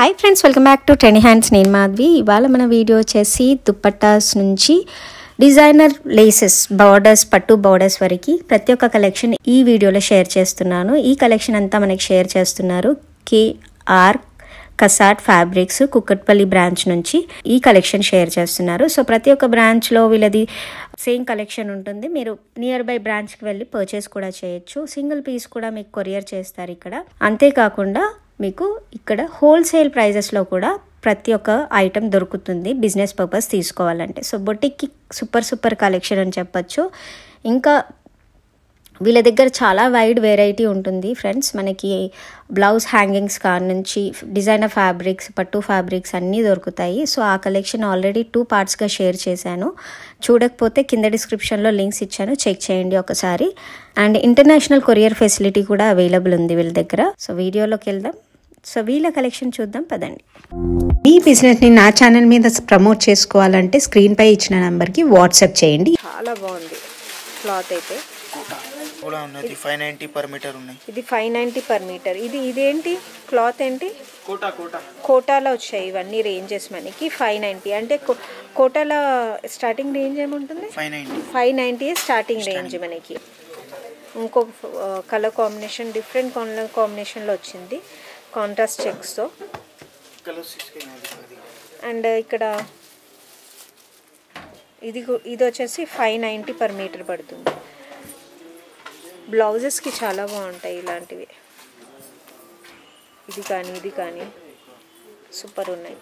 Hi friends welcome back to trend hands నేను మాధవి ఇవాళ మన వీడియో వచ్చేసి దుప్పట్టాస్ నుంచి డిజైనర్ లేసెస్ బార్డర్స్ పట్టు బార్డర్స్ వరకు ప్రతి ఒక్క కలెక్షన్ ఈ వీడియోలో షేర్ చేస్తున్నాను ఈ కలెక్షన్ అంతా మనకి షేర్ చేస్తున్నారు KR Kasat fabrics Kukatpally branch నుంచి ఈ కలెక్షన్ షేర్ చేస్తున్నారు సో ప్రతి ఒక్క బ్రాంచ్లో వీళ్ళది సేమ్ కలెక్షన్ ఉంటుంది మీరు నియర్ బై బ్రాంచ్కి వెళ్ళి పర్చేస్ కూడా చేయొచ్చు సింగిల్ పీస్ కూడా మీకు కొరియర్ చేస్తారు ఇక్కడ అంతేకాకుండా మీకు ఇక్కడ హోల్సేల్ ప్రైజెస్లో కూడా ప్రతి ఒక్క ఐటెం దొరుకుతుంది బిజినెస్ పర్పస్ తీసుకోవాలంటే సో బొటిక్కి సూపర్ సూపర్ కలెక్షన్ అని చెప్పొచ్చు ఇంకా వీళ్ళ దగ్గర చాలా వైడ్ వెరైటీ ఉంటుంది ఫ్రెండ్స్ మనకి బ్లౌజ్ హ్యాంగింగ్స్ కాడ నుంచి డిజైనర్ ఫ్యాబ్రిక్స్ పట్టు ఫ్యాబ్రిక్స్ అన్నీ దొరుకుతాయి సో ఆ కలెక్షన్ ఆల్రెడీ టూ పార్ట్స్గా షేర్ చేశాను చూడకపోతే కింద డిస్క్రిప్షన్లో లింక్స్ ఇచ్చాను చెక్ చేయండి ఒకసారి అండ్ ఇంటర్నేషనల్ కొరియర్ ఫెసిలిటీ కూడా అవైలబుల్ ఉంది వీళ్ళ దగ్గర సో వీడియోలోకి వెళ్దాం సో వీళ్ళ కలెక్షన్ చూద్దాం పదండి మీ బిజినెస్ని నా ఛానల్ మీద ప్రమోట్ చేసుకోవాలంటే స్క్రీన్పై ఇచ్చిన నెంబర్కి వాట్సాప్ చేయండి చాలా బాగుంది క్లాత్ అయితే కూడా ఉన్నది ఫైవ్ నైంటీ పర్ మీటర్ ఉన్నాయి ఇది ఫైవ్ నైంటీ పర్ మీటర్ ఇది ఇదేంటి క్లాత్ ఏంటి కోటా కోటా కోటాలో వచ్చాయి ఇవన్నీ రేంజెస్ మనకి ఫైవ్ నైంటీ అంటే కో- కోటాలో స్టార్టింగ్ రేంజ్ ఏముంటుంది five ninety five ninety starting range మనకి ఇంకో కలర్ కాంబినేషన్ డిఫరెంట్ కలర్ కాంబినేషన్లో వచ్చింది కాంట్రాస్ట్ చెక్స్తో కలర్స్ తీసుకెళ్ళి అండ్ ఇక్కడ ఇది గు- ఇది వచ్చేసి ఫైవ్ నైంటీ పర్ మీటర్ పడుతుంది బ్లౌజెస్కి చాలా బాగుంటాయి ఇలాంటివి ఇది కానీ ఇది కానీ సూపర్ ఉన్నాయి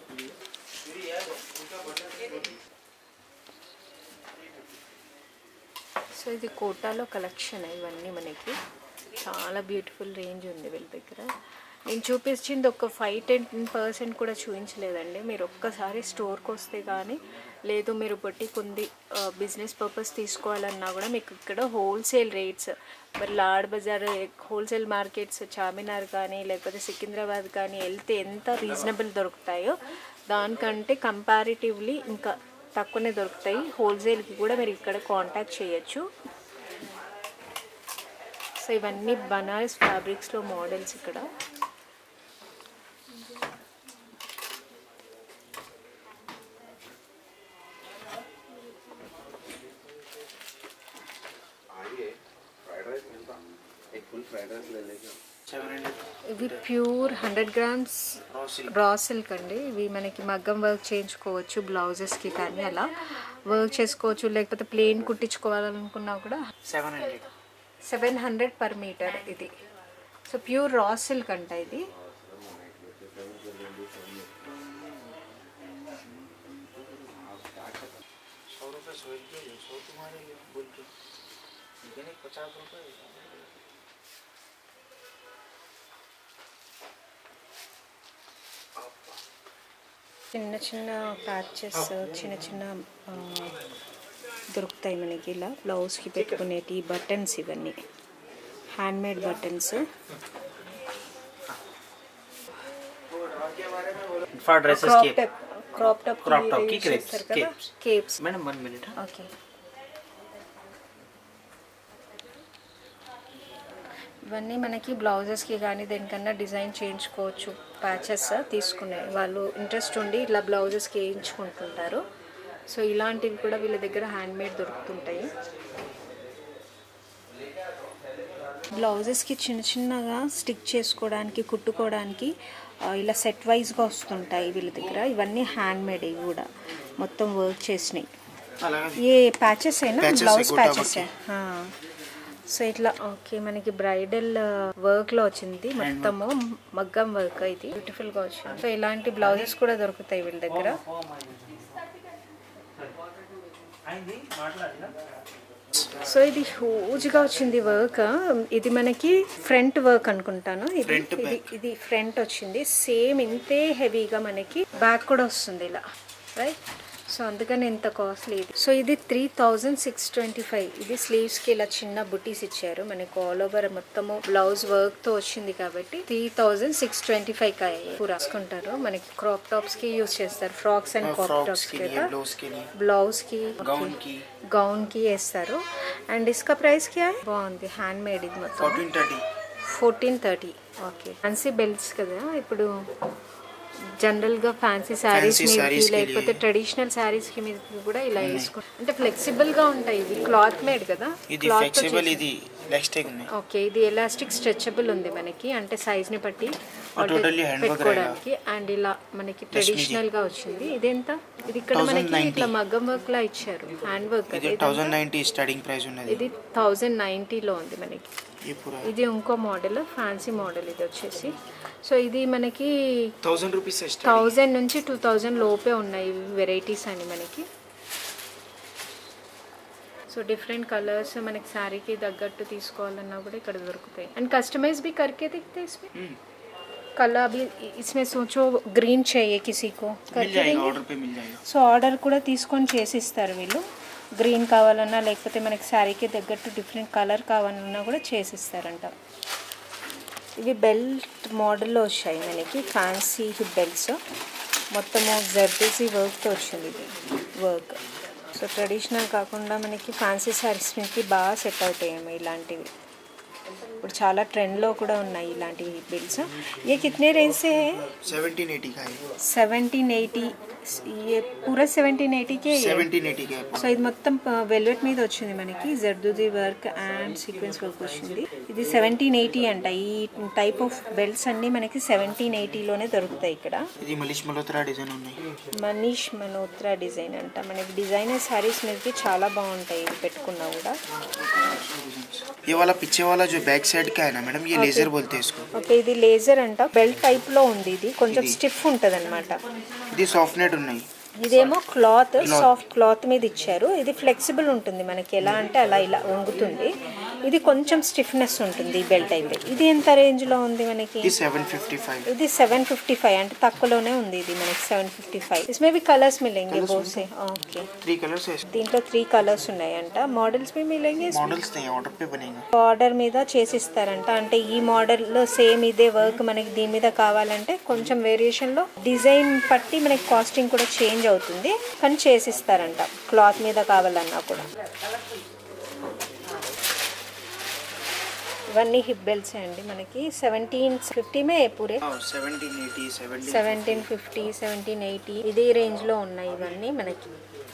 సో ఇది కోటాలో కలెక్షన్ ఇవన్నీ మనకి చాలా బ్యూటిఫుల్ రేంజ్ ఉంది వీళ్ళ దగ్గర నేను చూపించింది ఒక ఫైవ్ టెన్ పర్సెంట్ కూడా చూపించలేదండి మీరు ఒక్కసారి స్టోర్కి వస్తే కానీ లేదు మీరు బొటిక్ ఉంది బిజినెస్ పర్పస్ తీసుకోవాలన్నా కూడా మీకు ఇక్కడ హోల్సేల్ రేట్స్ మరి లాడ్ బజార్ హోల్సేల్ మార్కెట్స్ చార్మినార్ కానీ లేకపోతే సికింద్రాబాద్ కానీ వెళ్తే ఎంత రీజనబుల్ దొరుకుతాయో దానికంటే కంపారిటివ్లీ ఇంకా తక్కువనే దొరుకుతాయి హోల్సేల్కి కూడా మీరు ఇక్కడ కాంటాక్ట్ చేయొచ్చు సో ఇవన్నీ బనారస్ ఫ్యాబ్రిక్స్లో మోడల్స్ ఇక్కడ సెవెన్ హండ్రెడ్ ఇవి pure hundred grams raw silk raw silk అండి ఇవి మనకి మగ్గం వర్క్ చేయించుకోవచ్చు బ్లౌజెస్కి కానీ అలా వర్క్ చేసుకోవచ్చు లేకపోతే ప్లెయిన్ కుట్టించుకోవాలనుకున్నా కూడా seven hundred seven hundred per metre ఇది సో ప్యూర్ రా సిల్క్ అంట ఇది सौ रुपये सौ रुपये सौ तुम्हारे लिए बोल के देने पचास रुपये చిన్న చిన్న ప్యాచెస్ చిన్న చిన్న ఆ, దొరుకుతాయి మనకి ఇలా బ్లౌజ్కి పెట్టుకునేటి బటన్స్ ఇవన్నీ handmade buttons for dresses crop के top crop top Crop top కి crepes, capes. Capes madam one minute okay ఇవన్నీ మనకి బ్లౌజెస్కి కానీ దేనికన్నా డిజైన్ చేయించుకోవచ్చు ప్యాచెస్ తీసుకునే వాళ్ళు ఇంట్రెస్ట్ ఉండి ఇట్లా బ్లౌజెస్కి వేయించుకుంటుంటారు సో ఇలాంటివి కూడా వీళ్ళ దగ్గర హ్యాండ్మేడ్ దొరుకుతుంటాయి బ్లౌజెస్కి చిన్న చిన్నగా స్టిక్ చేసుకోవడానికి కుట్టుకోవడానికి ఆ, ఇలా సెట్ వైజ్గా వస్తుంటాయి వీళ్ళ దగ్గర ఇవన్నీ హ్యాండ్మేడ్ ఇవి కూడా మొత్తం వర్క్ చేసినాయి అలాగే ఏ ప్యాచెస్ అయినా Patches బ్లౌజ్ ఏ, ప్యాచెస్ గుట్టా సో ఇట్లా ఓకే మనకి బ్రైడల్ వర్క్ లో వచ్చింది మొత్తము మగ్గం వర్క్ ఇది బ్యూటిఫుల్ గా వచ్చింది సో ఇలాంటి బ్లౌజెస్ కూడా దొరుకుతాయి వీళ్ళ దగ్గర సో ఇది హ్యూజ్ గా వచ్చింది వర్క్ ఇది మనకి ఫ్రంట్ వర్క్ అనుకుంటాను ఇది Front, ఇది ఇది ఫ్రంట్ వచ్చింది సేమ్ ఇంతే హెవీగా మనకి బ్యాక్ కూడా వస్తుంది ఇలా రైట్ సో అందుకని ఇంత కాస్ట్లీ ఇది సో ఇది three thousand six twenty five ఇది స్లీవ్స్ కి ఇలా చిన్న బుటీస్ ఇచ్చారు మనకు ఆల్ ఓవర్ మొత్తము బ్లౌజ్ వర్క్ తో వచ్చింది కాబట్టి three thousand six twenty five రాసుకుంటారు మనకి క్రాప్ టాప్స్ కి యూస్ చేస్తారు frocks and crop frocks tops के కి लिए ब्लाउज के लिए బ్లౌజ్ కి गाउन की గౌన్ కి వేస్తారు అండ్ ఇసుక ప్రైస్ కి బాగుంది హ్యాండ్ మేడ్ ఇది మొత్తం fourteen thirty fourteen thirty okay fancy belts కదా ఇప్పుడు జనరల్ గా ఫ్యాన్సీ శారీస్ Fancy sarees మీదకి కి లేకపోతే ట్రెడిషనల్ శారీస్ కి మీదకి కూడా ఇలా వేసుకో అంటే ఫ్లెక్సిబుల్ గా ఉంటాయి ఇవి క్లాత్ మేడ్ కదా ఇది Cloth తో ఫ్లెక్సిబుల్ చేసి- ఇది ఎలాస్టిక్ ఉన్నాయి ఓకే ఇది ఎలాస్టిక్ స్ట్రెచబుల్ ఉంది మనకి అంటే సైజ్ ని బట్టి totally hand work పెట్టుకోవడానికి అండ్ ఇలా మనకి ట్రెడిషనల్ గా వచ్చింది ఇదెంత ఇది ఇక్కడ మనకి 1090. ఇట్లా మగ్గం వర్క్ లా ఇచ్చారు హ్యాండ్ వర్క్ ఇది థౌజండ్ నైన్టీ స్టార్టింగ్ ప్రైస్ ఉన్నది ఇది థౌజండ్ నైంటీలో ఉంది మనకి ఈ పూరా ఇది ఇంకో మోడల్ ఫ్యాన్సీ మోడల్ ఇది వచ్చేసి సో ఇది మనకి థౌజండ్ రూపీస్ థౌజండ్ నుంచి టూ థౌజండ్ లోపే ఉన్నాయి వెరైటీస్ అని మనకి సో డిఫరెంట్ కలర్స్ మనకి శారీకి తగ్గట్టు తీసుకోవాలన్నా కూడా ఇక్కడ దొరుకుతాయి అండ్ कस्टमाइज भी करके देखते हैं इसमें कल अभी इसमें सोचो ग्रीन चाहिए किसी को मिल करके जाएगा देंगे ऑर्डर पे मिल जाएगा సో ఆర్డర్ కూడా తీసుకొని చేసిస్తారు వీళ్ళు గ్రీన్ కావాలన్నా లేకపోతే మనకి శారీకి తగ్గట్టు డిఫరెంట్ కలర్ కావాలన్నా కూడా చేసిస్తారంట ఇవి బెల్ట్ మోడల్లో వచ్చాయి మనకి ఫ్యాన్సీ హిప్ బెల్ట్స్ మొత్తము జర్దీసీ వర్క్తో వచ్చింది ఇది వర్క్ సో ట్రెడిషనల్ కాకుండా మనకి ఫ్యాన్సీ శారీస్కి బాగా సెట్ అవుతాయేమో ఇలాంటివి ఇప్పుడు చాలా ట్రెండ్లో కూడా ఉన్నాయి ఇలాంటి హిప్ బెల్ట్స్ ఏ కితనే రేంజ్ से है सेवनटीन एटी का है సెవెంటీన్ ఎయిటీ ये पूरा సెవెంటీన్ ఎయిటీకే सेवनटीन एटी का है సో ఇది మొత్తం వెల్వెట్ మీద వచ్చింది మనకి జర్దూది వర్క్ అండ్ సీక్వెన్స్ వర్క్ వచ్చింది ఇది సెవెంటీన్ ఎయిటీ అంట ఈ టైప్ ఆఫ్ బెల్ట్స్ అన్ని మనకి సెవెంటీన్ ఎయిటీలోనే దొరుకుతాయి ఇక్కడ ఇది మలిష్ మల్హోత్రా డిజైన్ ఉన్నాయి మనీష్ మనోత్రా డిజైన్ అంట మనకి డిజైనర్ శారీస్ మీదకి చాలా బాగుంటాయి ఇవి పెట్టుకున్నా కూడా ये वाला पीछे वाला जो बैक साइड का है ना मैडम ये लेजर बोलते हैं इसको ఓకే ఇది లేజర్ అంట బెల్ట్ టైప్ లో ఉంది ఇది కొంచెం స్టిఫ్ ఉంటది అనమాట ఇది సాఫ్ట్ నెట్ ఉన్నాయి ఇదేమో క్లాత్ సాఫ్ట్ క్లాత్ మీద ఇచ్చారు ఇది ఫ్లెక్సిబుల్ ఉంటుంది మనకి ఎలా అంటే అలా ఇలా వంగుతుంది ఇది కొంచెం స్టిఫ్నెస్ ఉంటుంది ఈ బెల్ట్ అయితే ఇది ఎంత రేంజ్ లో ఉంది మనకి ఇది సెవెన్ ఫిఫ్టీ ఫైవ్ ఇది సెవెన్ ఫిఫ్టీ ఫైవ్ అంటే తక్కువలోనే ఉంది ఇది మనకి సెవెన్ ఫిఫ్టీ ఫైవ్ इसमें भी कलर्स मिलेंगे बहुत से ఓకే త్రీ కలర్స్ है దీంట్లో త్రీ కలర్స్ ఉన్నాయంట మోడల్స్ भी मिलेंगे इसमें? मॉडल्स नहीं ऑर्डर पे बनेगा ఆర్డర్ మీద చేసిస్తారంట అంటే ఈ మోడల్లో సేమ్ ఇదే వర్క్ మనకి దీని మీద కావాలంటే కొంచెం వేరియేషన్లో డిజైన్ బట్టి మనకి కాస్టింగ్ కూడా చేంజ్ అవుతుంది కానీ చేసిస్తారంట క్లాత్ మీద కావాలన్నా కూడా ఇవన్నీ హిప్ బెల్ట్స్ అండి మనకి సెవెంటీన్ ఫిఫ్టీమే పూరే seventeen eighty seventeen seventeen fifty seventeen eighty ఇదే రేంజ్లో ఉన్నాయి ఇవన్నీ మనకి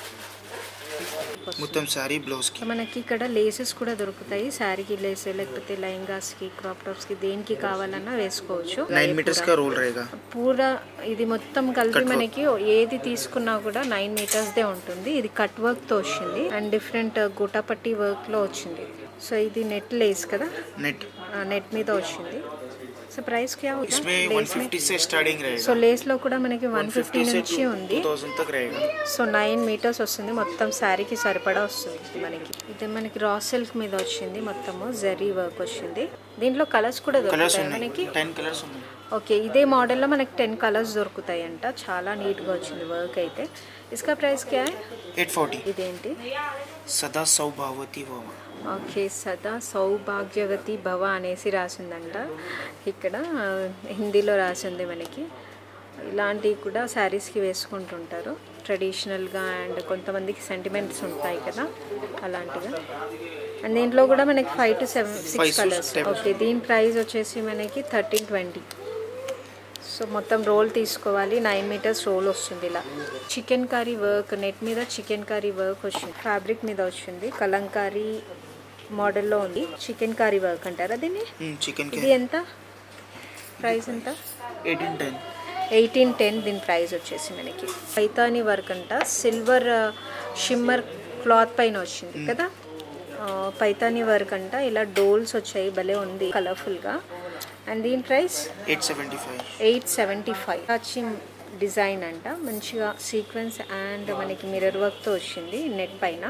మొత్తం సారీ బ్లౌజ్ కి మనకి ఇక్కడ లేసెస్ కూడా దొరుకుతాయి శారీకి లేస్ లేకపోతే లెహంగాస్కి క్రాప్ టాప్స్కి దేనికి కావాలన్నా వేసుకోవచ్చు नाइन मीटर्स का रोल रहेगा పూరా ఇది మొత్తం కలిపి మనకి ఏది తీసుకున్నా కూడా నైన్ మీటర్స్దే ఉంటుంది ఇది కట్ వర్క్తో వచ్చింది అండ్ డిఫరెంట్ గుటాపట్టి వర్క్లో వచ్చింది సో ఇది నెట్ లేస్ కదా नेट నెట్ మీద వచ్చింది సో ప్రైస్ క్యా होगा? इसमें లేస్ में? 150 से स्टार्टिंग సో रहेगा లేస్లో కూడా మనకి వన్ ఫిఫ్టీ 150 से నుంచి ఉంది 2000 तक रहेगा సో నైన్ మీటర్స్ వస్తుంది మొత్తం శారీకి సరిపడా వస్తుంది మనకి ఇది మనకి రా సిల్క్ మీద వచ్చింది మొత్తము జరీ వర్క్ వచ్చింది దీంట్లో కలర్స్ కూడా कलर्स దొరుకుతాయి ఉన్నాయి మనకి 10 కలర్స్ ఉన్నాయి ఓకే ఇదే మోడల్లో మనకి టెన్ కలర్స్ దొరుకుతాయి అంట చాలా నీట్గా వచ్చింది వర్క్ అయితే ఇసుక ప్రైస్ క్యా హై? 840 ఇదేంటి సదా సౌభావతి భవ ఓకే సదా సౌభాగ్యవతి భవ అనేసి రాసిందంట ఇక్కడ ఆ, హిందీలో రాసింది మనకి ఇలాంటివి కూడా శారీస్కి వేసుకుంటుంటారు ట్రెడిషనల్గా అండ్ కొంతమందికి సెంటిమెంట్స్ ఉంటాయి కదా అలాంటివి అండ్ దీంట్లో కూడా మనకి five to seven Five six to colours seven. Okay దీని ప్రైస్ వచ్చేసి మనకి థర్టీన్ ట్వంటీ సో మొత్తం రోల్ తీసుకోవాలి నైన్ మీటర్స్ రోల్ వస్తుంది ఇలా చికెన్ కర్రీ వర్క్ నెట్ మీద చికెన్ కర్రీ వర్క్ వచ్చింది ఫ్యాబ్రిక్ మీద వచ్చింది కలంకారీ మోడల్లో ఉంది చికెన్ కర్రీ వర్క్ అంటారా దీన్ని చికెన్ ఇది ఎంత ప్రైస్ ఎంత ఎయిటీన్ టెన్ ఎయిటీన్ టెన్ దీని ప్రైస్ వచ్చేసి మనకి పైతాని వర్క్ అంట సిల్వర్ షిమ్మర్ క్లాత్ పైన వచ్చింది కదా ఆ, పైతాని వర్క్ అంట ఇలా డోల్స్ వచ్చాయి భలే ఉంది కలర్ఫుల్గా అండ్ దీని price eight seventy five eight seventy five వచ్చి డిజైన్ అంట మంచిగా సీక్వెన్స్ అండ్ మనకి మిర్రర్ వర్క్తో వచ్చింది నెట్ పైన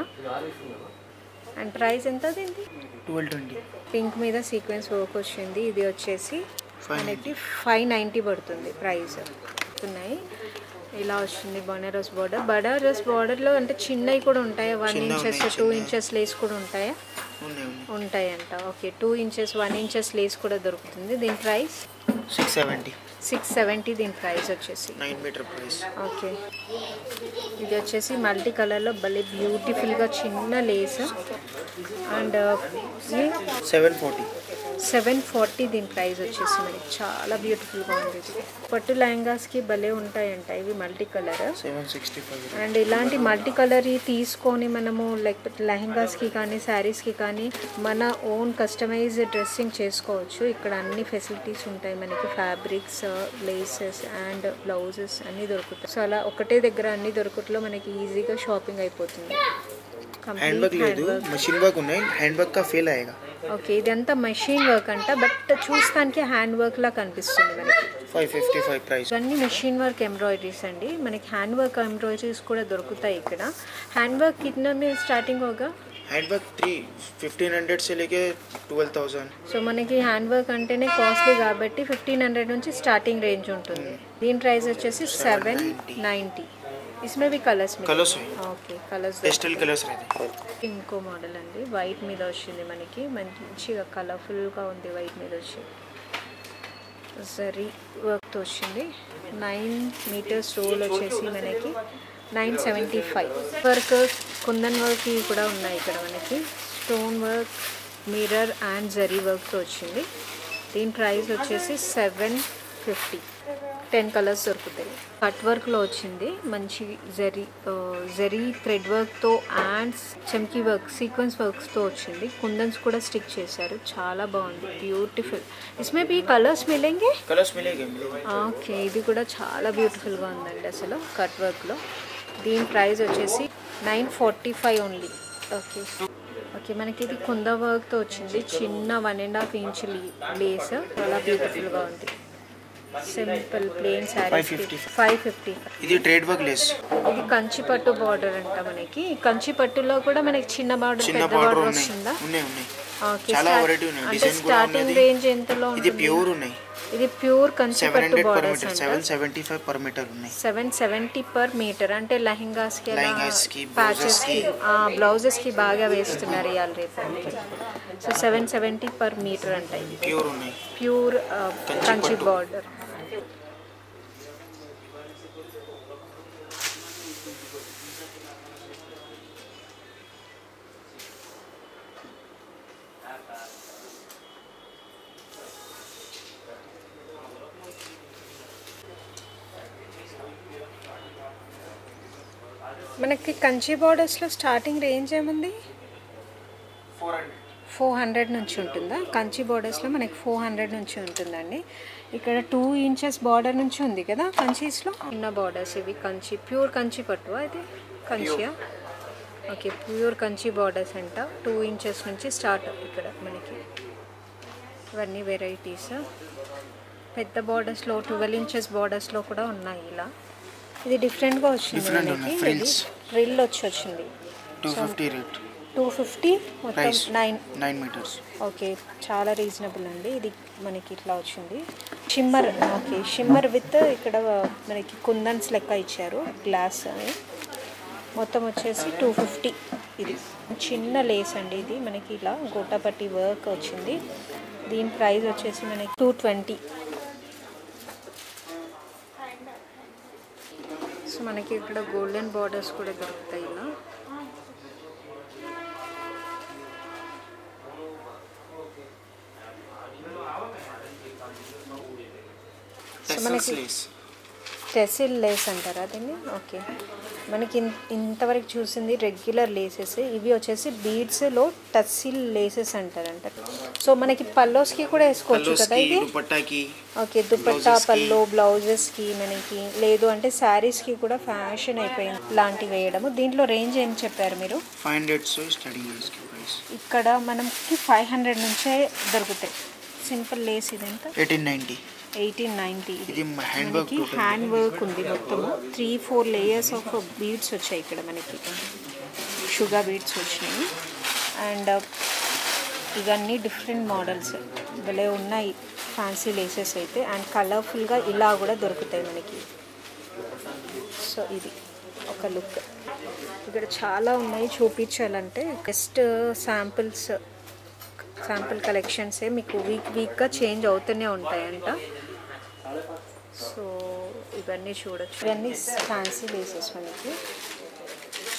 అండ్ ప్రైస్ ఎంత దీనికి ట్వెల్వ్ ట్వంటీ పింక్ మీద సీక్వెన్స్ వర్క్ వచ్చింది ఇది వచ్చేసి Five మనకి ఫైవ్ నైంటీ పడుతుంది ప్రైస్ ఉన్నాయి ఇలా వచ్చింది బనారస్ బార్డర్ బనారస్ బార్డర్లో అంటే చిన్నవి కూడా ఉంటాయా వన్ చిన్నవి ఇంచెస్ ఉన్నాయి, టూ చిన్నవి. ఇంచెస్ లేస్ కూడా ఉంటాయా ఉన్నాయి ఉన్నాయి ఉంటాయంట okay two inches one inches lace కూడా దొరుకుతుంది దీని price six seventy six seventy దీని ప్రైస్ వచ్చేసి నైన్ మీటర్ ప్రైస్ ఓకే ఇది వచ్చేసి మల్టీ కలర్లో భలే బ్యూటిఫుల్గా చిన్న lace and seven forty seven forty దీని ప్రైస్ వచ్చేసి మనకి చాలా బ్యూటిఫుల్గా ఉంది ఇది పట్టు లెహంగాస్కి భలే ఉంటాయంట ఇవి multi colour seven sixty five and ఇలాంటి మల్టీ కలర్ తీసుకొని మనము లేకపోతే లెహంగాస్కి కానీ శారీస్కి కానీ మన ఓన్ కస్టమైజ్ డ్రెస్సింగ్ చేసుకోవచ్చు ఇక్కడ అన్ని ఫెసిలిటీస్ ఉంటాయి మనకి ఫ్యాబ్రిక్స్ లేసెస్ అండ్ బ్లౌజెస్ అన్నీ దొరుకుతాయి సో అలా ఒకటే దగ్గర అన్ని దొరుకుట్లో మనకి ఈజీగా షాపింగ్ అయిపోతుంది హ్యాండ్ వర్క్ లేదు మషిన్ వర్క్ ఉన్నాయి హ్యాండ్ వర్క్ కా ఫెయిల్ అయ్యేగా ఓకే ఇదంతా మెషిన్ వర్క్ అంట బట్ చూస్తానికి హ్యాండ్ వర్క్ లా కనిపిస్తుంది మనకి ఫైవ్ ఫిఫ్టీ ఫైవ్ ప్రైస్ ఇవన్నీ మెషిన్ వర్క్ ఎంబ్రాయిడరీస్ అండి మనకి హ్యాండ్ వర్క్ ఎంబ్రాయిడరీస్ కూడా దొరుకుతాయి ఇక్కడ హ్యాండ్ వర్క్ కింద మీద స్టార్టింగ్ होगा hand work three fifteen hundred से लेके ट्वेल्व थाउजेंड సో మనకి హ్యాండ్ వర్క్ అంటేనే కాస్ట్లీ కాబట్టి ఫిఫ్టీన్ హండ్రెడ్ నుంచి స్టార్టింగ్ రేంజ్ ఉంటుంది దీని ప్రైస్ వచ్చేసి సెవెన్ నైంటీ ఇస్మే బి కలర్స్ कलर्स है ఓకే కలర్స్ पेस्टल कलर्स रहते हैं ఇంకో మోడల్ అండి వైట్ మీద వచ్చింది మనకి మంచిగా కలర్ఫుల్గా ఉంది వైట్ మీద వచ్చి జరీ వర్క్తో వచ్చింది నైన్ మీటర్స్ రోల్ వచ్చేసి మనకి నైన్ సెవెంటీ ఫైవ్ వర్క్ కుందన్ వర్క్ ఇవి కూడా ఉన్నాయి ఇక్కడ మనకి స్టోన్ వర్క్ మిర్రర్ అండ్ జరీ వర్క్తో వచ్చింది దీని ప్రైస్ వచ్చేసి సెవెన్ ఫిఫ్టీ టెన్ కలర్స్ దొరుకుతాయి కట్ వర్క్లో వచ్చింది మంచి జరీ ఆ, జరీ థ్రెడ్ వర్క్తో అండ్ చమ్కీ వర్క్ సీక్వెన్స్ వర్క్స్తో వచ్చింది కుందన్స్ కూడా స్టిక్ చేశారు చాలా బాగుంది బ్యూటిఫుల్ ఇస్మే బి కలర్స్ మిలేంగే कलर्स मिलेंगे मिलेंगे ఓకే ఇది కూడా చాలా బ్యూటిఫుల్గా ఉందండి అసలు కట్ వర్క్లో దీని ప్రైస్ వచ్చేసి nine forty five only okay okay మనకి ఇది కుంద వర్క్తో వచ్చింది చిన్న one and half inch lace చాలా బ్యూటిఫుల్గా ఉంది simple plain sari 550. Five fifty ఇది ట్రేడ్ వర్క్ లెస్ ఇది కంచి పట్టు బార్డర్ అంట మనకి ఈ కంచి పట్టులో కూడా మనకి చిన్న బార్డర్ చిన్న పెద్ద బార్డర్ బార్డర్ ఉన్నాయి వస్తుందా ఉన్నాయి ఉన్నాయి ఓకే చాలా స్టార్ట్- variety ఉన్నాయి. అంటే Design కూడా స్టార్టింగ్ ఉన్నది. రేంజ్ ఎంతలో ఇది ఉంటుంది ప్యూర్ ఉన్నాయి ఇది ప్యూర్ కంచి సెవెన్ పట్టు హండ్రెడ్ పర్ బార్డర్స్ మీటర్ అంట seven seventy five per metre ఉన్నాయి సెవెన్ సెవెంటీ పర్ మీటర్ అంటే లెహంగాస్ కి లెహంగాస్ కి, ప్యాచెస్ కి blouses బ్లౌజెస్ కి బాగా వేస్తున్నారు ఇవాళ రేపు so seven seventy per metre అంట ఇది ప్యూర్ ఉన్నాయి ప్యూర్ కంచి కంచి పట్టు. బార్డర్ మనకి కంచి బార్డర్స్లో స్టార్టింగ్ రేంజ్ ఏముంది ఫోర్ హండ్రెడ్ ఫోర్ హండ్రెడ్ నుంచి ఉంటుందా కంచి బార్డర్స్లో మనకి ఫోర్ హండ్రెడ్ నుంచి ఉంటుందండి ఇక్కడ టూ ఇంచెస్ బార్డర్ నుంచి ఉంది కదా కంచీస్లో ఉన్న బార్డర్స్ ఇవి కంచి ప్యూర్ కంచి పట్టు అది కంచియా ఓకే ప్యూర్ కంచి బార్డర్స్ అంట టూ ఇంచెస్ నుంచి స్టార్ట్ ఇక్కడ మనకి ఇవన్నీ వెరైటీస్ పెద్ద బార్డర్స్లో ట్వెల్వ్ ఇంచెస్ బార్డర్స్లో కూడా ఉన్నాయి ఇలా ఇది డిఫరెంట్గా వచ్చింది Different మనకి ఉన్నాయి, ఇది frills. ఫ్రిల్ వచ్చి వచ్చింది two fifty rate two fifty మొత్తం price nine nine metres okay చాలా రీజనబుల్ అండి ఇది మనకి ఇట్లా వచ్చింది షిమ్మర్ ఓకే షిమ్మర్ విత్ ఇక్కడ మనకి కుందన్స్ లెక్క ఇచ్చారు గ్లాస్ అని మొత్తం వచ్చేసి టూ ఫిఫ్టీ ఇది చిన్న లేస్ అండి ఇది మనకి ఇలా గోటాపట్టి వర్క్ వచ్చింది దీని ప్రైస్ వచ్చేసి మనకి టూ ట్వంటీ సో మనకి ఇక్కడ గోల్డెన్ బార్డర్స్ కూడా దొరుకుతాయి ఇలా సో మనకి లేస్ టెసిల్ లేస్ అంటారా దీన్ని ఓకే మనకి ఇన్- ఇంతవరకు చూసింది రెగ్యులర్ లేసెస్ ఇవి వచ్చేసి బీడ్స్లో టసిల్ లేసెస్ అంటారంట సో మనకి పల్లోస్కి కూడా వేసుకోవచ్చు పల్లోస్ కదా కి ఇది దుపట్టాకి ఓకే దుపట్టా Blouses కి. పల్లో బ్లౌజెస్కి మనకి లేదు అంటే శారీస్కి కూడా ఫ్యాషన్ అయిపోయింది లాంటివి వేయడము దీంట్లో రేంజ్ ఏం చెప్పారు మీరు five hundred so starting years కి ప్రైస్ ఇక్కడ మనకి ఫైవ్ హండ్రెడ్ నుంచే దొరుకుతాయి సింపుల్ లేస్ ఇదంతా ఎయిటీన్ నైంటీ ఎయిటీన్ నైంటీ ఇది హ్యాండ్ వర్క్ మనకి హ్యాండ్ వర్క్ ఉంది మొత్తము three four layers of beads వచ్చాయి ఇక్కడ మనకి షుగర్ బీడ్స్ వచ్చినాయి అండ్ ఇవన్నీ డిఫరెంట్ మోడల్స్ భలే ఉన్నాయి ఫ్యాన్సీ లేసెస్ అయితే అండ్ కలర్ఫుల్గా ఇలా కూడా దొరుకుతాయి మనకి సో ఇది ఒక లుక్ ఇక్కడ చాలా ఉన్నాయి చూపించాలంటే జస్ట్ శాంపిల్స్ శాంపిల్ కలెక్షన్సే మీకు వీక్ వీక్గా చేంజ్ అవుతూనే ఉంటాయంట సో ఇవన్నీ చూడొచ్చు ఇవన్నీ ఫ్యాన్సీ లేసెస్ మనకి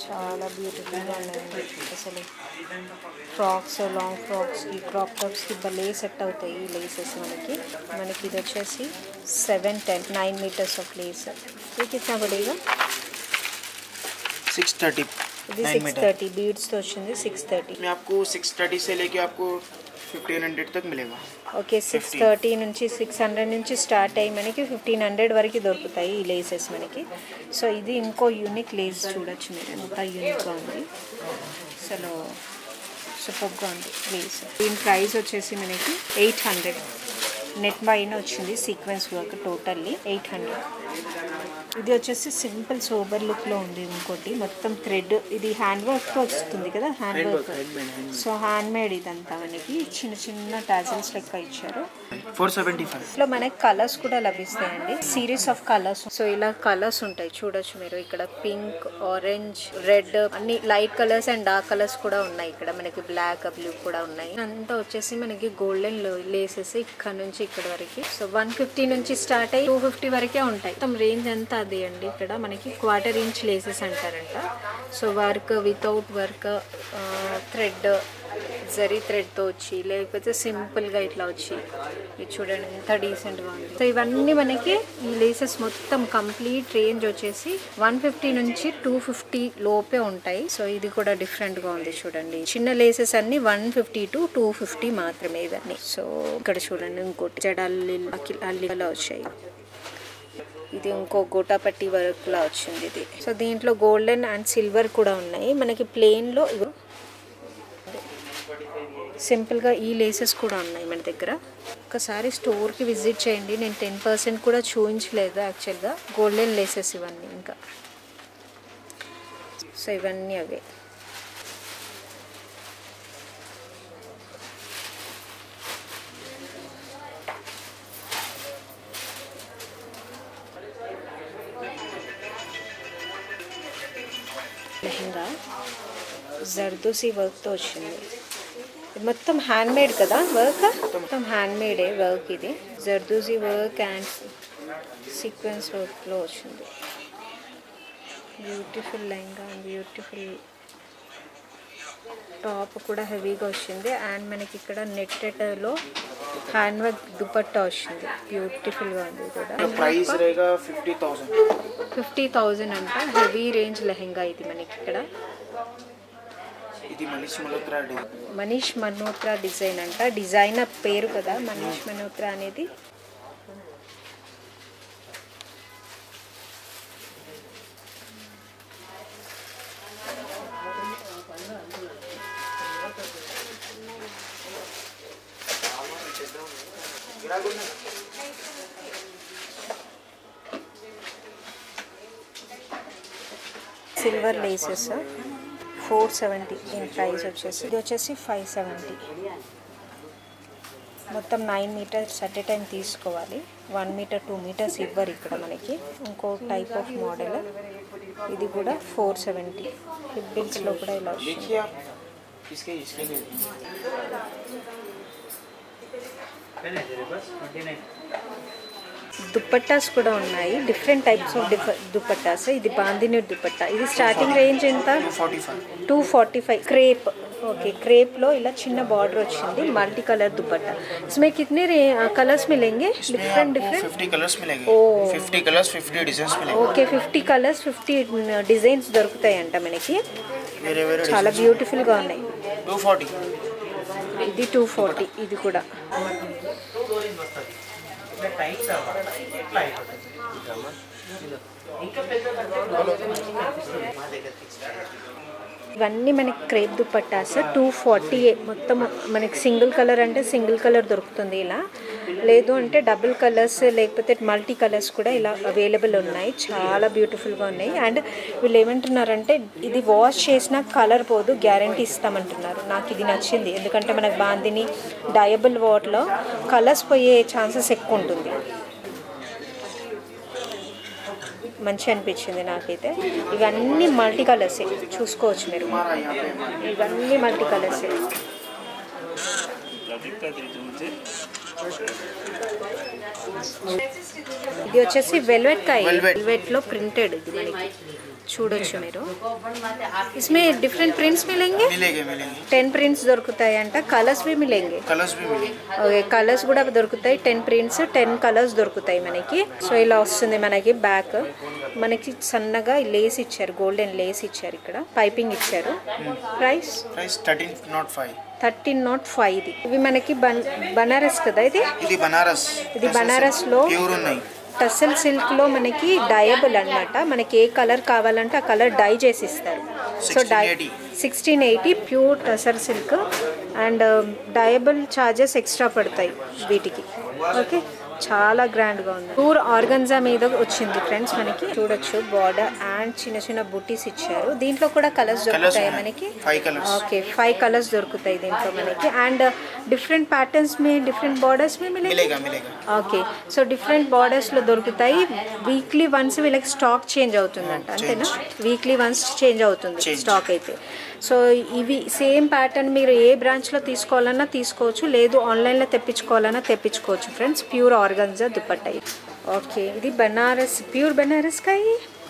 చాలా బ్యూటిఫుల్గా ఉన్నాయండి అసలు ఫ్రాక్స్ లాంగ్ ఫ్రాక్స్కి క్రాప్ టాప్స్కి భలే సెట్ అవుతాయి ఈ లేసెస్ మనకి మనకి ఇది వచ్చేసి seven ten nine metres of lace ఇది కిतना పడేగా सिक्स थर्टी ఇది नाइन సిక్స్ मीटर థర్టీ బీడ్స్తో వచ్చింది సిక్స్ థర్టీ में आपको सिक्स थर्टी से लेके आपको फिफ्टीन हंड्रेड तक मिलेगा ఓకే సిక్స్ థర్టీ నుంచి సిక్స్ హండ్రెడ్ నుంచి స్టార్ట్ అయ్యి మనకి ఫిఫ్టీన్ హండ్రెడ్ వరకు దొరుకుతాయి ఈ లేసెస్ మనకి సో ఇది ఇంకో యూనిక్ లేస్ చూడొచ్చు మీరు ఎంత యూనిక్గా ఉంది అసలు సూపర్గా ఉంది లేస్ దీని ప్రైస్ వచ్చేసి మనకి ఎయిట్ హండ్రెడ్ నెట్ పైన వచ్చింది sequence work totally eight hundred ఇది వచ్చేసి సింపుల్ సోబర్ లుక్లో ఉంది ఇంకోటి మొత్తం థ్రెడ్ ఇది హ్యాండ్ వర్క్తో వస్తుంది కదా hand work so hand made ఇదంతా మనకి చిన్న చిన్న టాజల్స్ లెక్క ఇచ్చారు फोर सेवेंटी फाइव ఇందులో మనకి కలర్స్ కూడా లభిస్తాయండి సిరీస్ ఆఫ్ కలర్స్ సో ఇలా కలర్స్ ఉంటాయి చూడొచ్చు మీరు ఇక్కడ పింక్ ఆరెంజ్ రెడ్ అన్ని light colours and dark colours కూడా ఉన్నాయి ఇక్కడ మనకి బ్లాక్ బ్లూ కూడా ఉన్నాయి అంతా వచ్చేసి మనకి గోల్డెన్ లేసెస్ ఇక్కడ నుంచి ఇక్కడ వరకు సో వన్ ఫిఫ్టీ నుంచి స్టార్ట్ అయ్యి టూ ఫిఫ్టీ వరకే ఉంటాయి మొత్తం రేంజ్ అంతా అది అండి ఇక్కడ మనకి క్వార్టర్ ఇంచ్ లేసెస్ అంటారంట so work without work thread జరీ థ్రెడ్తో వచ్చి లేకపోతే సింపుల్గా ఇట్లా వచ్చి ఇది చూడండి ఎంత డీసెంట్గా ఉంది సో ఇవన్నీ మనకి ఈ లేసెస్ మొత్తం కంప్లీట్ రేంజ్ వచ్చేసి వన్ ఫిఫ్టీ నుంచి టూ ఫిఫ్టీ లోపే ఉంటాయి సో ఇది కూడా డిఫరెంట్గా ఉంది చూడండి చిన్న లేసెస్ అన్ని one fifty to two fifty మాత్రమే ఇవన్నీ సో ఇక్కడ చూడండి ఇంకోటి జడల్లి అల్లిలా వచ్చాయి ఇది ఇంకో గోటాపట్టి వర్క్ లా వచ్చింది ఇది సో దీంట్లో గోల్డెన్ అండ్ సిల్వర్ కూడా ఉన్నాయి మనకి ప్లెయిన్ లో ఇగో సింపుల్గా ఈ లేసెస్ కూడా ఉన్నాయి మన దగ్గర ఒకసారి స్టోర్కి విజిట్ చేయండి నేను టెన్ పర్సెంట్ కూడా చూపించలేదు యాక్చువల్గా గోల్డెన్ లేసెస్ ఇవన్నీ ఇంకా సో ఇవన్నీ అవే లెహంగా జర్దోసి వర్క్తో వచ్చింది ఇది మొత్తం హ్యాండ్ మేడ్ కదా వర్క్ మొత్తం హ్యాండ్ మేడే వర్క్ ఇది జర్దోజీ వర్క్ అండ్ సీక్వెన్స్ వర్క్లో వచ్చింది బ్యూటిఫుల్ లెహంగా బ్యూటిఫుల్ టాప్ కూడా హెవీగా వచ్చింది అండ్ మనకి ఇక్కడ నెట్టెటలో హ్యాండ్ వర్క్ దుపట్టా వచ్చింది బ్యూటిఫుల్గా ఉంది ఇది కూడా प्राइस रहेगा फिफ्टी थाउजेंड ఫిఫ్టీ థౌజండ్ అంట హెవీ రేంజ్ లెహంగా ఇది మనకి ఇక్కడ ఇది మనీష్ మల్హోత్రా డే మనీష్ మల్హోత్రా డిజైన్ అంట డిజైనర్ పేరు కదా మనీష్ మల్హోత్రా అనేది సిల్వర్ లేసెస్ ఫోర్ సెవెంటీ దీని ప్రైస్ వచ్చేసి ఇది వచ్చేసి ఫైవ్ సెవెంటీ మొత్తం nine metres at a time తీసుకోవాలి వన్ మీటర్ టూ మీటర్స్ ఇవ్వరు ఇక్కడ మనకి ఇంకో టైప్ ఆఫ్ మోడల్ ఇది కూడా ఫోర్ సెవెంటీ హిప్ బిల్స్లో కూడా ఇలా వచ్చింది देखिए आप इसके इसके लिए దుప్పట్టాస్ కూడా ఉన్నాయి డిఫరెంట్ టైప్స్ ఆఫ్ డిఫ దుప్పట్టాస్ ఇది బాందిని దుప్పట్టా ఇది స్టార్టింగ్ రేంజ్ ఎంత two forty five two forty five crepe okay క్రేప్లో ఇలా చిన్న బార్డర్ వచ్చింది మల్టీ కలర్ दुपट्टा इसमें कितने कलर्स मिलेंगे डिफरेंट डिफरेंट फिफ्टी कलर्स मिलेंगे ओ। फिफ्टी कलर्स फिफ्टी डिजाइन मिलेंगे okay fifty colours fifty designs దొరుకుతాయంట మనకి వేరే వేరే చాలా బ్యూటిఫుల్గా ఉన్నాయి టూ ఫార్టీ ఇది టూ ఫార్టీ ఇది కూడా ఇవన్నీ మనకి క్రేప్ దుపట్టాస్ టూ ఫార్టీ మొత్తం మనకి సింగిల్ కలర్ అంటే సింగిల్ కలర్ దొరుకుతుంది ఇలా లేదు అంటే డబుల్ కలర్స్ లేకపోతే మల్టీ కలర్స్ కూడా ఇలా అవైలబుల్ ఉన్నాయి చాలా బ్యూటిఫుల్గా ఉన్నాయి అండ్ వీళ్ళు ఏమంటున్నారంటే ఇది వాష్ చేసినా కలర్ పోదు గ్యారంటీ ఇస్తామంటున్నారు నాకు ఇది నచ్చింది ఎందుకంటే మనకు బాందిని డయబుల్ వాట్లో కలర్స్ పోయే ఛాన్సెస్ ఎక్కువ ఉంటుంది మంచి అనిపించింది నాకైతే ఇవన్నీ మల్టీ కలర్సే చూసుకోవచ్చు మీరు ఇవన్నీ మల్టీ కలర్సే ఇది వచ్చేసి వెల్వెట్ కాయ Velvet. వెల్వెట్ లో ప్రింటెడ్ ఇది మనకి చూడొచ్చు మీరు इसमें डिफरेंट प्रिंट्स मिलेंगे मिलेंगे मिलेंगे టెన్ ప్రింట్స్ దొరుకుతాయి అంట కలర్స్ भी मिलेंगे कलर्स भी मिलेंगे ఓకే కలర్స్ కూడా దొరుకుతాయి టెన్ ప్రింట్స్ టెన్ కలర్స్ దొరుకుతాయి మనకి సో ఇలా వస్తుంది మనకి బ్యాక్ మనకి సన్నగా లేస్ ఇచ్చారు గోల్డెన్ లేస్ ఇచ్చారు ఇక్కడ పైపింగ్ ఇచ్చారు price price thirteen nought five thirteen nought five ఇది ఇవి మనకి బన్ బనారస్ కదా ఇది ఇది బనారస్ ఇది బనారస్లో ప్యూర్ ఉన్నాయి టసల్ సిల్క్లో మనకి డయబుల్ అన్నమాట మనకి ఏ కలర్ కావాలంటే ఆ కలర్ డై చేసి ఇస్తారు so dye 1680. Sixteen eighty pure టసర్ silk and dyeable charges extra పడతాయి వీటికి ఓకే చాలా గ్రాండ్గా ఉంది ప్యూర్ ఆర్గన్జా మీద వచ్చింది ఫ్రెండ్స్ మనకి చూడొచ్చు బార్డర్ అండ్ చిన్న చిన్న బుటీస్ ఇచ్చారు దీంట్లో కూడా కలర్స్ దొరుకుతాయి ఉన్నాయి. మనకి Five colours. Okay five colours దొరుకుతాయి దీంట్లో మనకి అండ్ డిఫరెంట్ ప్యాటర్న్స్ మీ డిఫరెంట్ బార్డర్స్ మీ మిలేంगे? మిలేగా మిలేగా ఓకే సో డిఫరెంట్ బార్డర్స్లో దొరుకుతాయి వీక్లీ వన్స్ వీళ్ళకి స్టాక్ చేంజ్ అవుతుందంట అంతేనా వీక్లీ వన్స్ చేంజ్ అవుతుంది Change. స్టాక్ అయితే సో ఇవి సేమ్ ప్యాటర్న్ మీరు ఏ బ్రాంచ్లో తీసుకోవాలన్నా తీసుకోవచ్చు లేదు ఆన్లైన్లో తెప్పించుకోవాలన్నా తెప్పించుకోవచ్చు ఫ్రెండ్స్ ప్యూర్ ఆర్గన్జా దుప్పట్టాయి ఓకే ఇది బనారస్ ప్యూర్ బనారస్ కాయి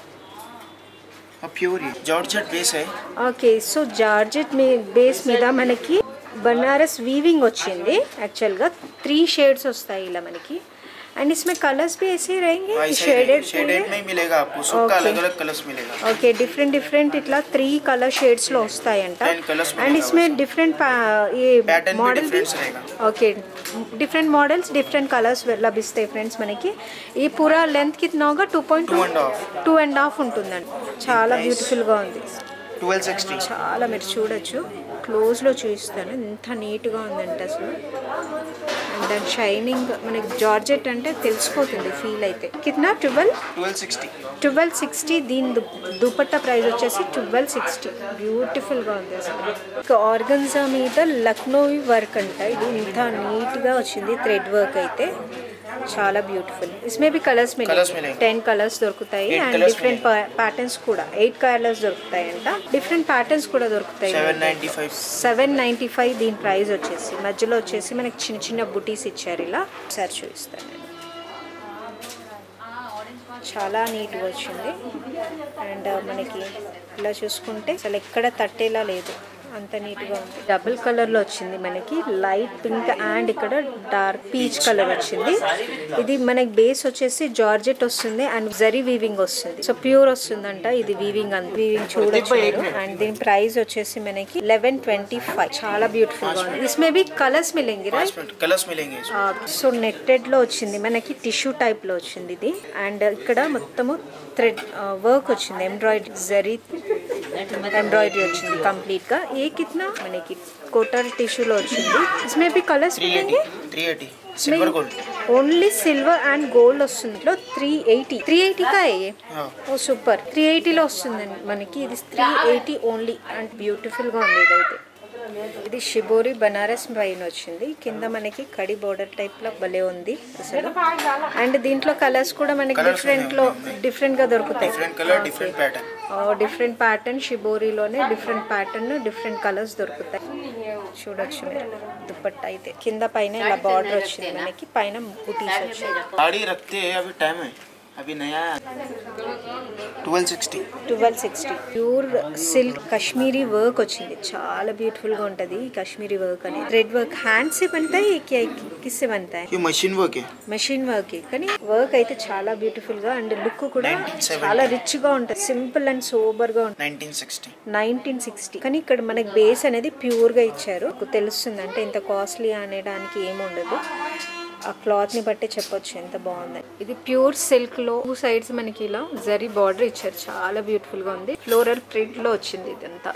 ప్యూర్ జార్జెట్ బేస్ है ఓకే సో జార్జెట్ మీ బేస్ మీద మనకి బనారస్ వీవింగ్ వచ్చింది యాక్చువల్గా త్రీ షేడ్స్ వస్తాయి ఇలా మనకి అండ్ इसमें कलर्स भी ऐसे ही रहेंगे शेडेड शेडेड शेडेड में ही मिलेगा आपको सबका Okay. अलग अलग कलर्स मिलेगा ఓకే డిఫరెంట్ డిఫరెంట్ ఇట్లా త్రీ కలర్ షేడ్స్ లో వస్తాయంట Ten colours అండ్ मिलेगा इसमें డిఫరెంట్ ఈ Pattern भी మోడల్ difference रहेगा. Okay different models different colours లభిస్తాయి ఫ్రెండ్స్ మనకి ఈ పూరా లెంత్ కిतना होगा two point Two and half. Two and half ఉంటుందండి చాలా బ్యూటిఫుల్ గా ఉంది ट्वेल्व सिक्सटी చాలా మీరు చూడొచ్చు క్లోజ్లో చూపిస్తాను ఎంత నీట్గా ఉందంటే అసలు అండ్ దాని షైనింగ్ మనకి జార్జెట్ అంటే తెలిసిపోతుంది ఫీల్ అయితే కిतना twelve twelve sixty twelve sixty దీని దు దుపట్టా ప్రైస్ వచ్చేసి ట్వెల్వ్ సిక్స్టీ బ్యూటిఫుల్గా ఉంది అసలు ఇక ఆర్గన్జా మీద లక్నోవి వర్క్ అంట ఇది ఇంత నీట్గా వచ్చింది థ్రెడ్ వర్క్ అయితే చాలా బ్యూటిఫుల్ ఇస్మే బి కలర్స్ Colours మిలే మిలేంगे. టెన్ కలర్స్ దొరుకుతాయి Eight and colours different patterns కూడా ఎయిట్ కలర్స్ దొరుకుతాయి అంట డిఫరెంట్ ప్యాటర్న్స్ కూడా దొరుకుతాయి seven ninety five seven ninety five దీని ప్రైస్ వచ్చేసి మధ్యలో వచ్చేసి మనకి చిన్న చిన్న బుటీస్ ఇచ్చారు ఇలా ఒకసారి చూపిస్తాను నేను చాలా నీట్గా వచ్చింది అండ్ మనకి ఇలా చూసుకుంటే అసలు ఎక్కడ తట్టేలా లేదు అంత నీట్గా ఉంది డబుల్ కలర్లో వచ్చింది మనకి లైట్ పింక్ అండ్ ఇక్కడ డార్క్ పీచ్ కలర్ వచ్చింది ఇది మనకి బేస్ వచ్చేసి జార్జెట్ వస్తుంది అండ్ జరీ వీవింగ్ వస్తుంది సో ప్యూర్ వస్తుందంట ఇది వీవింగ్ అంత వీవింగ్ చూడొచ్చు మీరు. అండ్ దీని ప్రైస్ వచ్చేసి మనకి లెవెన్ ట్వంటీ ఫైవ్ చాలా బ్యూటిఫుల్ గా ఉంది ఇస్మే బి కలర్స్ మిలేంగి రైట్ कलर्स मिलेंगे इसमें సో నెట్టెడ్ లో వచ్చింది మనకి టిష్యూ టైప్ లో వచ్చింది ఇది అండ్ ఇక్కడ మొత్తము థ్రెడ్ వర్క్ వచ్చింది ఎంబ్రాయిడరీ జరీ ఎంబ్రాయిడరీ వచ్చింది కంప్లీట్ గా ఏ కిतना మనకి కోటర్ టిష్యూలో వచ్చింది ఇస్మే బి colours three eighty three eighty silver gold only silver and gold వస్తుంది ఇట్లా త్రీ ఎయిటీ త్రీ ఎయిటీ కా ఏ हाँ ఓ సూపర్ త్రీ ఎయిటీలో వస్తుందండి మనకి ఇది త్రీ ఎయిటీ ఓన్లీ అండ్ బ్యూటిఫుల్గా ఉంది ఇదైతే ఇది షిబోరి బనారస్ పైన వచ్చింది కింద మనకి కడి బోర్డర్ టైప్ లో భలే ఉంది అసలు అండ్ దీంట్లో కలర్స్ కూడా మనకి Colours డిఫరెంట్ లో డిఫరెంట్ గా దొరుకుతాయి different colour different pattern different pattern షిబోరిలోనే డిఫరెంట్ ప్యాటర్న్ డిఫరెంట్ కలర్స్ దొరుకుతాయి చూడొచ్చు మీరు దుప్పట్టా అయితే కింద పైన ఇలా బార్డర్ వచ్చింది మనకి పైన బుటీస్ వచ్చింది साड़ी रखते हैं अभी टाइम है अभी नया twelve sixty twelve sixty pure silk Kashmiri work వచ్చింది చాలా బ్యూటిఫుల్ గా ఉంటది ఈ కశ్మీరీ వర్క్ అనేది రెడ్ వర్క్ హ్యాండ్స్ से बनता है क्या किससे बनता है ये मशीन वर्क है మెషిన్ వర్క్ కానీ వర్క్ అయితే చాలా బ్యూటిఫుల్ గా అండ్ లుక్ కూడా 1970. చాలా రిచ్ గా ఉంటుంది సింపుల్ అండ్ సోబర్ గా ఉంటుంది नाइनटीन सिक्सटी నైన్టీన్ సిక్స్టీ కానీ ఇక్కడ మనకి బేస్ అనేది ప్యూర్ గా ఇచ్చారు మీకు తెలుస్తుంది అంటే ఇంత కాస్ట్లీ అనడానికి ఏముండదు ఆ క్లాత్ ని బట్టి చెప్పొచ్చు ఎంత బాగుంది ఇది ప్యూర్ సిల్క్ లో టూ సైడ్స్ మనకి ఇలా జరీ బార్డర్ ఇచ్చారు చాలా బ్యూటిఫుల్ గా ఉంది ఫ్లోరల్ ప్రింట్ లో వచ్చింది ఇదంతా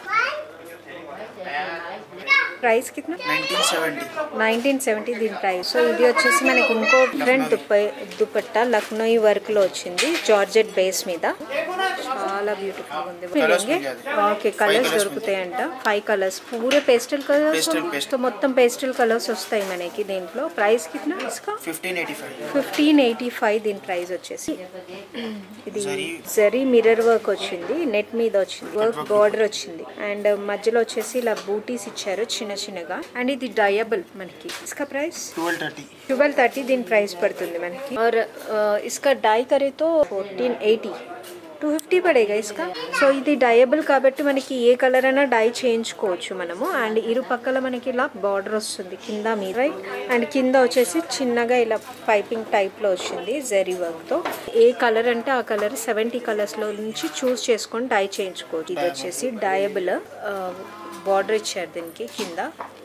ప్రైస్ కిतना नाइनटीन सेवेंटी నైన్టీన్ సెవెంటీ దీని ప్రైస్ సో ఇది వచ్చేసి మనకి ఇంకో డిఫరెంట్ దుప్ప దుపట్టా లక్నోయి వర్క్ లో వచ్చింది జార్జెట్ బేస్ మీద చాలా బ్యూటిఫుల్ ఉంది Colours మిల్ జాతే. ఓకే Five కలర్స్ colours దొరుకుతాయంట ఫైవ్ కలర్స్ పూరే pastel colours Pastel, pastel. So మొత్తం పేస్టల్ కలర్స్ వస్తాయి మనకి దీంట్లో ప్రైస్ కిतना ఇస్కా fifteen eighty five fifteen eighty five దీని ప్రైస్ వచ్చేసి ఇది జరీ- జరీ మిర్రర్ వర్క్ వచ్చింది నెట్ మీద వచ్చింది వర్క్ బార్డర్ వచ్చింది అండ్ మధ్యలో వచ్చేసి ఇలా బూటీస్ ఇచ్చారు చిన్న చిన్నగా అండ్ ఇది డయబుల్ మనకి ఇస్కా price twelve thirty twelve thirty దీని ప్రైస్ పడుతుంది మనకి और अ, इसका डाई करे तो फोर्टीन एटी టూ ఫిఫ్టీ పడేగా ఇసుక సో ఇది డయబుల్ కాబట్టి మనకి ఏ కలర్ అయినా డై చేయించుకోవచ్చు మనము అండ్ ఇరు పక్కల మనకి ఇలా బార్డర్ వస్తుంది కింద మీద రైట్ అండ్ కింద వచ్చేసి చిన్నగా ఇలా పైపింగ్ టైప్లో వచ్చింది జెరీ వర్క్తో ఏ కలర్ అంటే ఆ కలర్ సెవెంటీ కలర్స్లో నుంచి చూస్ చేసుకొని డై చేయించుకోవచ్చు ఇది వచ్చేసి డయబుల్ బార్డర్ ఇచ్చారు దీనికి కింద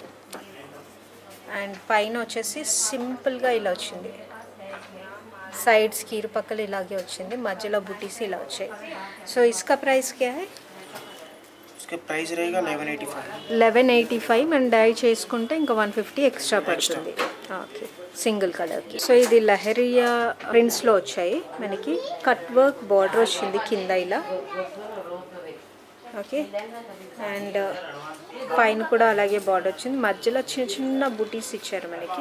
అండ్ పైన వచ్చేసి సింపుల్గా ఇలా వచ్చింది సైడ్స్కి ఇరుపక్కల ఇలాగే వచ్చింది మధ్యలో బుటీస్ ఇలా వచ్చాయి సో ఇసుక ప్రైస్ క్యా హై उसके प्राइस रहेगा eleven eighty five eleven eighty five మనం డై చేసుకుంటే ఇంకా వన్ ఫిఫ్టీ ఎక్స్ట్రా పడుతుంది ఓకే సింగిల్ కలర్కి సో ఇది లహరియా ప్రింట్స్లో వచ్చాయి మనకి కట్ వర్క్ బార్డర్ వచ్చింది కింద ఇలా ఓకే అండ్ పైన కూడా అలాగే బార్డర్ వచ్చింది మధ్యలో చిన్న చిన్న బుటీస్ ఇచ్చారు మనకి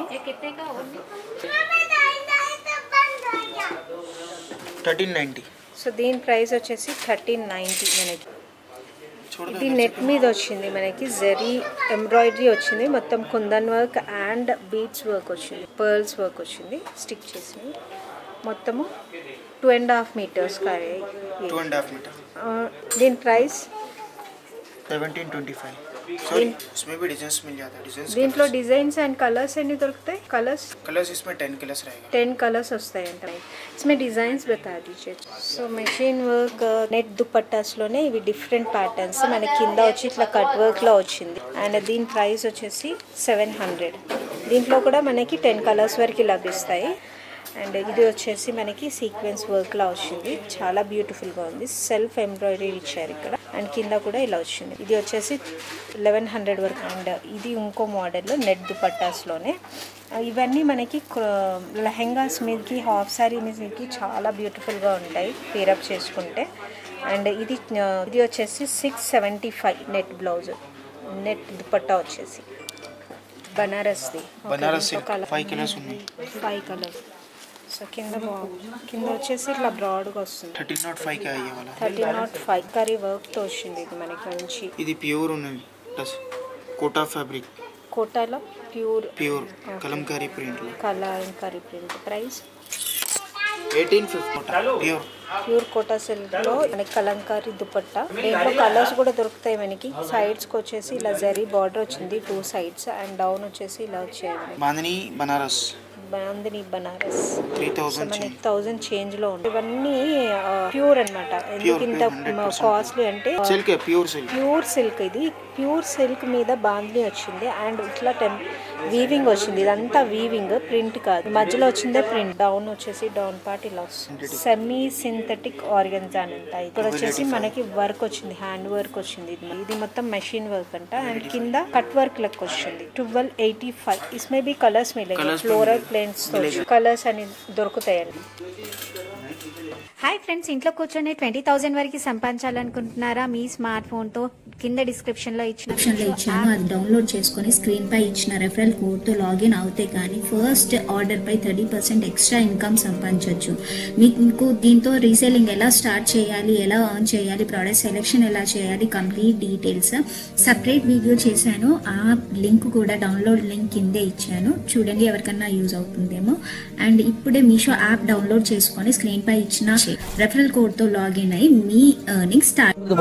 थर्टीन नाइन्टी సో దీని ప్రైస్ వచ్చేసి థర్టీన్ నైంటీ మనకి छोड़ ఇది నెట్ మీద వచ్చింది మనకి జరీ ఎంబ్రాయిడరీ వచ్చింది మొత్తం కుందన్ వర్క్ అండ్ బీడ్స్ వర్క్ వచ్చింది పర్ల్స్ వర్క్ వచ్చింది స్టిక్ చేసింది మొత్తము two and half metres two and half metre దీని price seventeen twenty five sorry उसमें भी डिजाइन मिल जाता है डिजाइन దీంట్లో డిజైన్స్ అండ్ కలర్స్ ఎన్ని దొరుకుతాయి కలర్స్ कलर्स इसमें टेन कलर्स रहेगा टेन कलर्स వస్తాయి అంట इसमें డిజైన్స్ బతా దీజిए సో మెషిన్ వర్క్ నెట్ దుపట్టాస్లోనే ఇవి డిఫరెంట్ ప్యాటర్న్స్ మనకి కింద వచ్చి ఇట్లా కట్ వర్క్లో వచ్చింది అండ్ దీని ప్రైస్ వచ్చేసి సెవెన్ హండ్రెడ్ దీంట్లో కూడా మనకి టెన్ కలర్స్ వరకు లభిస్తాయి అండ్ ఇది వచ్చేసి మనకి సీక్వెన్స్ వర్క్లా వచ్చింది చాలా బ్యూటిఫుల్గా ఉంది సెల్ఫ్ ఎంబ్రాయిడరీ ఇచ్చారు ఇక్కడ అండ్ కింద కూడా ఇలా వచ్చింది ఇది వచ్చేసి లెవెన్ హండ్రెడ్ వరకు అండ్ ఇది ఇంకో మోడల్లో నెట్ దుపట్టాస్లోనే ఇవన్నీ మనకి క్ర- లెహెంగాస్ మీదకి హాఫ్ శారీ మీదకి చాలా బ్యూటిఫుల్గా ఉంటాయి పేరప్ చేసుకుంటే అండ్ ఇది ఆ, ఇది వచ్చేసి six seventy five net blouse net dupatta వచ్చేసి బనారస్ది बनारस सिल्क फाइव कलर्స్ ఉన్నాయి ఫైవ్ కలర్స్ సో కింద బా- కింద వచ్చేసి ఇట్లా బ్రాడ్గా వస్తుంది थर्टीन नॉट फाइव का है ये वाला థర్టీ నాట్ ఫైవ్ కర్రీ వర్క్తో వచ్చింది ఇది మనకి మంచి ఇది ప్యూర్ ఉన్నది ప్లస్ కోటా ఫ్యాబ్రిక్ కోటాలో pure pure Kalamkari print colour కర్రీ print price eighteen fifty pure pure Kota సిల్క్లో మనకి కలంకారీ దుపట్టా దీంట్లో కలర్స్ కూడా దొరుకుతాయి మనకి సైడ్స్కి వచ్చేసి ఇలా జరీ బార్డర్ వచ్చింది టూ సైడ్స్ అండ్ డౌన్ వచ్చేసి ఇలా వచ్చాయి మనకి bandhani Banaras bandhani Banaras three so thousand మనకి థౌజండ్ చేంజ్ లో ఉంటాయి ఇవన్నీ ప్యూర్ అనమాట ఎందుకు ఇంత కాస్ట్లీ అంటే silk pure silk pure silk ఇది ప్యూర్ సిల్క్ మీద బాంద్ని వచ్చింది అండ్ ఇట్లా టెన్ వీవింగ్ వచ్చింది ఇదంతా వీవింగ్ ప్రింట్ కాదు మధ్యలో వచ్చిందే ప్రింట్ డౌన్ వచ్చేసి డౌన్ పార్ట్ ఇలా వస్తుంది సెమీ సింథటిక్ ఆర్గన్స్ అని అంట ఇక్కడ వచ్చేసి మనకి వర్క్ వచ్చింది హ్యాండ్ వర్క్ వచ్చింది ఇది ఇది మొత్తం మెషిన్ వర్క్ అంట అండ్ కింద కట్ వర్క్ లెక్క వచ్చింది ట్వెల్వ్ ఎయిటీ ఫైవ్ ఇస్మే బి కలర్స్ మిలేంगे ఫ్లోరల్ ప్లేన్స్ కలర్స్ అని దొరుకుతాయండి హాయ్ ఫ్రెండ్స్ ఇంట్లో కూర్చొని ట్వంటీ థౌసండ్ వరకు సంపాదించాలనుకుంటున్నారా మీ స్మార్ట్ ఫోన్తో కింద డిస్క్రిప్షన్లో ఇచ్చిన ఆప్షన్లో ఇచ్చాను అది డౌన్లోడ్ చేసుకొని స్క్రీన్ పై ఇచ్చిన రెఫరల్ కోడ్తో లాగిన్ అవుతే కానీ ఫస్ట్ ఆర్డర్ పై థర్టీ పర్సెంట్ ఎక్స్ట్రా ఇన్కమ్ సంపాదించవచ్చు మీకు దీంతో రీసేలింగ్ ఎలా స్టార్ట్ చేయాలి ఎలా ఆన్ చేయాలి ప్రోడక్ట్ సెలెక్షన్ ఎలా చేయాలి కంప్లీట్ డీటెయిల్స్ సపరేట్ వీడియో చేశాను ఆ లింక్ కూడా డౌన్లోడ్ లింక్ కిందే ఇచ్చాను చూడండి ఎవరికన్నా యూజ్ అవుతుందేమో అండ్ ఇప్పుడే మీషో యాప్ డౌన్లోడ్ చేసుకొని స్క్రీన్ పై ఇచ్చిన రెఫరల్ కోడ్తో లాగిన్ అయ్యి మీ ఎర్నింగ్ స్టార్ట్